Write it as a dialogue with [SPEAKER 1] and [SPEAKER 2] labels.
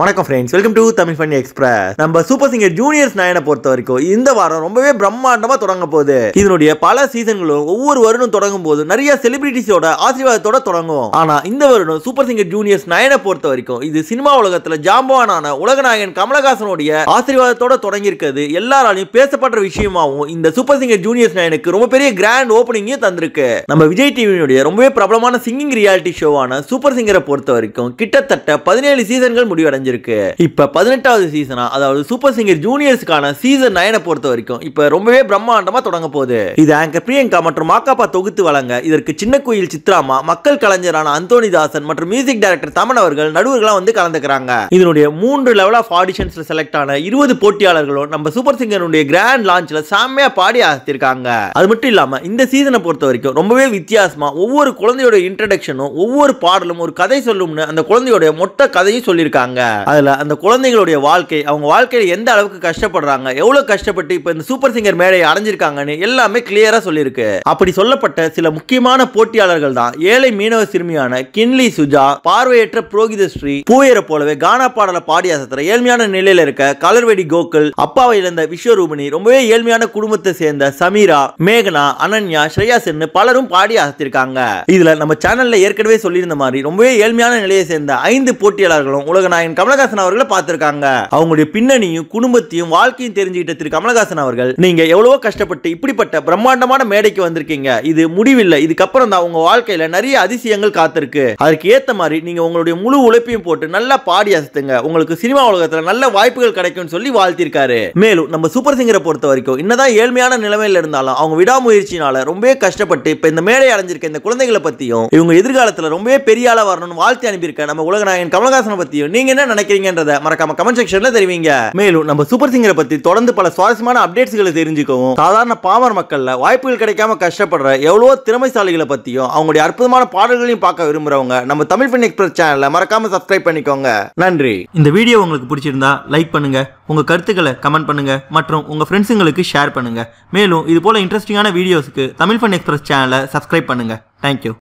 [SPEAKER 1] வணக்கம் friends welcome to Tamil fun express நம்ம super singer juniors நயனை பொறுத்த வரைக்கும் இந்த வாரம் ரொம்பவே பிரம்மாண்டமா தொடங்க போகுது இதனுடைய பல சீசன்களும் ஒவ்வொரு வருடம் தொடங்கும் போது நிறைய செலிபிரிட்டிஸோட ஆசீர்வாதத்தோட தொடங்கும் ஆனா இந்த வருடம் சூப்பர் சிங்கர் ஜூனியர்ஸ் நயனை பொறுத்த வரைக்கும் இது சினிமா உலகத்துல ஜாம்பவானான உலகநாயகன் கமலஹாசனுடைய ஆசீர்வாதத்தோட தொடங்கி இருக்கிறது எல்லாராலையும் பேசப்படுற விஷயமாவும் இந்த சூப்பர் சிங்கர் ஜூனியர்ஸ் நயனுக்கு ரொம்ப பெரிய கிராண்ட் ஓப்பனிங்கையும் தந்திருக்கு நம்ம விஜய் டிவியினுடைய ரொம்பவே பிரபலமான சிங்கிங் ரியாலிட்டி ஷோவான சூப்பர் சிங்கரை பொறுத்த வரைக்கும் கிட்டத்தட்ட பதினேழு சீசன்கள் முடிவடைஞ்சிருக்கு இப்ப பதினெட்டாவது சீசனா அதாவது சூப்பர் சிங்கர் ஜூனியர்ஸ்க்கான சீசன் நயனை பொறுத்த வரைக்கும் இப்ப ரொம்பவே பிரம்மாண்டமா தொடங்க போகுது இது ஆங்கர் பிரியங்கா மற்றும் மாக்காப்பா தொகுத்து வழங்க இதற்கு சின்ன கோயில் சித்ராமா மக்கள் கலைஞரான அந்தோனிதாசன் மற்றும் மியூசிக் டைரக்டர் தமன் அவர்கள் நடுவர்களா வந்து கலந்துக்கிறாங்க இதனுடைய மூன்று லெவல் ஆஃப் ஆடிஷன்ஸ்ல செலக்ட் ஆன இருபது போட்டியாளர்களும் நம்ம சூப்பர் சிங்கருடைய கிராண்ட் லான்ச்ல செம்மையா பாடி ஆசித்திருக்காங்க அது மட்டும் இல்லாம இந்த சீசனை பொறுத்த வரைக்கும் ரொம்பவே வித்தியாசமா ஒவ்வொரு குழந்தையோட இன்ட்ரடக்ஷனும் ஒவ்வொரு பாடலும் ஒரு கதை சொல்லும்னு அந்த குழந்தையோட மொத்த கதையும் சொல்லியிருக்காங்க அதுல அந்த குழந்தைகளுடைய வாழ்க்கை அவங்க வாழ்க்கையில எந்த அளவுக்கு கஷ்டப்படுறாங்க எவ்வளவு கஷ்டப்பட்டு இப்ப இந்த சூப்பர் சிங்கர் மேடையை அடைஞ்சிருக்காங்கன்னு எல்லாமே கிளியரா சொல்லியிருக்கு அப்படி சொல்லப்பட்ட சில முக்கியமான போட்டியாளர்கள் தான் ஏழை மீனவ சிறுமியான கின்லி சுஜா பார்வையற்ற புரோகித ஸ்ரீ பூயரை போலவே கானா பாடல பாடி அசத்துற ஏழ்மையான நிலையில இருக்க கலர்வெடி கோகுல் அப்பாவை இழந்த விஸ்வரூபிணி ரொம்பவே ஏழ்மையான குடும்பத்தை சேர்ந்த சமீரா மேகனா அனன்யா ஸ்ரேயா சென்னு பலரும் பாடி அசத்திருக்காங்க இதுல நம்ம சேனல்ல ஏற்கனவே சொல்லியிருந்த மாதிரி ரொம்பவே ஏழ்மையான நிலையை சேர்ந்த ஐந்து போட்டியாளர்களும் உலகநாயகன் கமலஹாசன் அவர்களை பார்த்திருக்காங்க அவங்களுடைய பின்னணியும் குடும்பத்தையும் வாழ்க்கையும் தெரிஞ்சுக்கிட்ட திரு கமலஹாசன் அவர்கள் நீங்க எவ்வளவோ கஷ்டப்பட்டு இப்படிப்பட்ட பிரம்மாண்டமான மேடைக்கு வந்திருக்கீங்க இது முடிவில்லை இதுக்கப்புறம் தான் உங்க வாழ்க்கையில நிறைய அதிசயங்கள் காத்திருக்கு அதற்கு ஏத்த மாதிரி நீங்க உங்களுடைய முழு உழைப்பையும் போட்டு நல்லா பாடி அசத்துங்க உங்களுக்கு சினிமா உலகத்துல நல்ல வாய்ப்புகள் கிடைக்கும்னு சொல்லி வாழ்த்திருக்காரு மேலும் நம்ம சூப்பர் சிங்கரை பொறுத்த வரைக்கும் என்னதான் ஏழ்மையான நிலைமையில இருந்தாலும் அவங்க விடாமுயற்சினால ரொம்பவே கஷ்டப்பட்டு இப்ப இந்த மேடை அடைஞ்சிருக்க இந்த குழந்தைகளை பத்தியும் இவங்க எதிர்காலத்துல ரொம்பவே பெரிய ஆளா வரணும்னு வாழ்த்தி அனுப்பியிருக்க நம்ம உலகநாயகன் கமலஹாசனை பத்தியும் நீங்க என்ன நினைக்கிறீங்கன்றத மறக்காம கமெண்ட் செக்ஷன்ல தெரிவிங்க மேலும் நம்ம சூப்பர் சிங்கரை பத்தி தொடர்ந்து பல சுவாரஸ்யமான அப்டேட்ஸ்களை தெரிஞ்சுக்கவும் சாதாரண பாமர் மக்கள்ல வாய்ப்புகள் கிடைக்காம கஷ்டப்படுற எவ்வளவோ திறமைசாலிகளை பத்தியும் அவங்களுடைய அற்புதமான பாடல்களையும் பார்க்க விரும்புறவங்க நம்ம தமிழ் பெண் எக்ஸ்பிரஸ் சேனலை மறக்காம சப்ஸ்கிரைப் பண்ணிக்கோங்க நன்றி இந்த வீடியோ உங்களுக்கு பிடிச்சிருந்தா லைக் பண்ணுங்க உங்க கருத்துக்களை கமெண்ட் பண்ணுங்க மற்றும் உங்க ஃப்ரெண்ட்ஸுங்களுக்கு ஷேர் பண்ணுங்க மேலும் இது போல இன்ட்ரெஸ்டிங்கான வீடியோஸ்க்கு தமிழ் ஃபன் எக்ஸ்பிரஸ் சேனலை சப்ஸ்கிரைப் பண்ணுங்க தேங்க்யூ